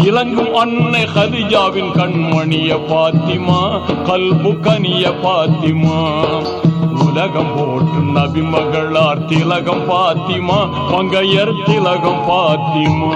இலங்கும் அன்னை ஹதிஜாவின் கண்மணிய பாத்திமா கல்பு கனிய பாத்திமா உலகம் போற்றும் நபி மகளார் திலகம் பாத்திமா பங்கையர் திலகம் பாத்திமா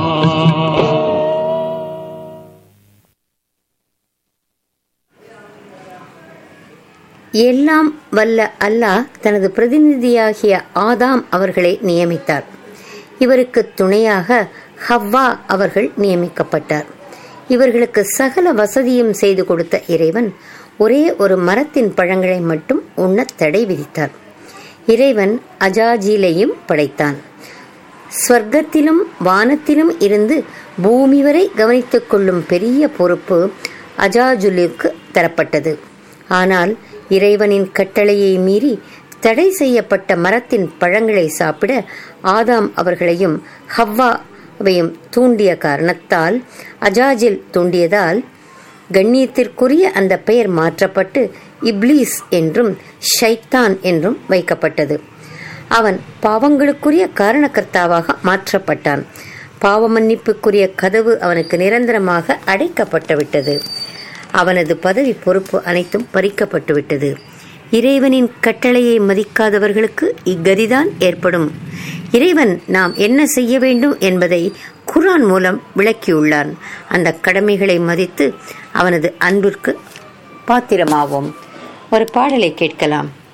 எல்லாம் வல்ல அல்லாஹ் தனது பிரதிநிதியாகிய ஆதாம் அவர்களை நியமித்தார் இவருக்கு துணையாக ஹவ்வா அவர்கள் நியமிக்கப்பட்டார் இவர்களுக்கு சகல வசதியும் செய்து கொடுத்த இறைவன் ஒரே ஒரு மரத்தின் பழங்களை மட்டும் உண்ணத் தடை விதித்தார் இறைவன் அஜாஜீலையும் படைத்தான் ஸ்வர்க்கத்திலும் வானத்திலும் இருந்து பூமி வரை கவனித்துக் கொள்ளும் பெரிய பொறுப்பு அஜாஜுலிற்கு தரப்பட்டது ஆனால் இறைவனின் கட்டளையை மீறி தடை செய்யப்பட்ட மரத்தின் பழங்களை சாப்பிட ஆதாம் அவர்களையும் ஹவ்வாவையும் தூண்டிய காரணத்தால் அஜாஜில் தூண்டியதால் கண்ணியத்திற்குரிய அந்த பெயர் மாற்றப்பட்டு இப்லீஸ் என்றும் ஷைத்தான் என்றும் வைக்கப்பட்டது அவன் பாவங்களுக்குரிய காரணக்கர்த்தாவாக மாற்றப்பட்டான் பாவ மன்னிப்புக்குரிய கதவு அவனுக்கு நிரந்தரமாக அடைக்கப்பட்டு விட்டது அவனது பதவி பொறுப்பு அனைத்தும் பறிக்கப்பட்டு விட்டது இறைவனின் கட்டளையை மதிக்காதவர்களுக்கு இக்கதிதான் ஏற்படும் இறைவன் நாம் என்ன செய்ய வேண்டும் என்பதை குரான் மூலம் விளக்கியுள்ளான் அந்த கடமைகளை மதித்து அவனது அன்பிற்கு பாத்திரமாவோம் ஒரு பாடலை கேட்கலாம்